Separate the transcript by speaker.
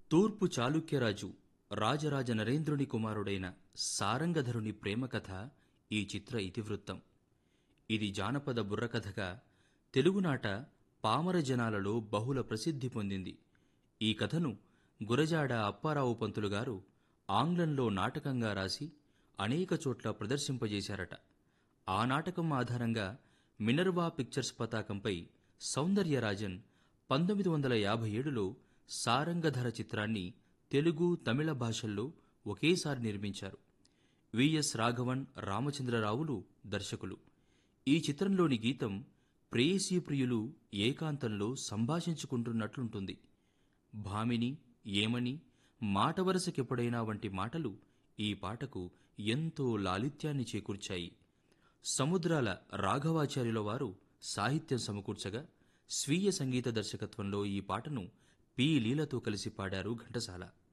Speaker 1: తూర్పు చాళుక్యరాజు రాజరాజ నరేంద్రుని కుమారుడైన సారంగధరుని ప్రేమ కథ ఈ చిత్ర ఇతివృత్తం ఇది జానపద బుర్రకథగా తెలుగునాట పామర జనాలలో బహుళ ప్రసిద్ధి పొందింది ఈ కథను గురజాడ అప్పారావు పంతులు గారు ఆంగ్లంలో నాటకంగా రాసి అనేక చోట్ల ప్రదర్శింపజేశారట ఆ నాటకం ఆధారంగా మినర్వా పిక్చర్స్ పతాకంపై సౌందర్యరాజన్ పంతొమ్మిది వందల యాభై ఏడులో సారంగధర చిత్రాన్ని తెలుగు తమిళ భాషల్లో ఒకేసారి నిర్మించారు విఎస్ రాఘవన్ రామచంద్రరావులు దర్శకులు ఈ చిత్రంలోని గీతం ప్రేయసీ ప్రియులు ఏకాంతంలో సంభాషించుకుంటున్నట్లుంటుంది భామిని ఏమని మాట వరసకెప్పుడైనా వంటి మాటలు ఈ పాటకు ఎంతో లాలిత్యాన్ని చేకూర్చాయి సముద్రాల రాఘవాచార్యుల వారు సాహిత్యం సమకూర్చగా స్వీయ సంగీత దర్శకత్వంలో ఈ పాటను పి లీలతో కలిసి పాడారు ఘంటసాల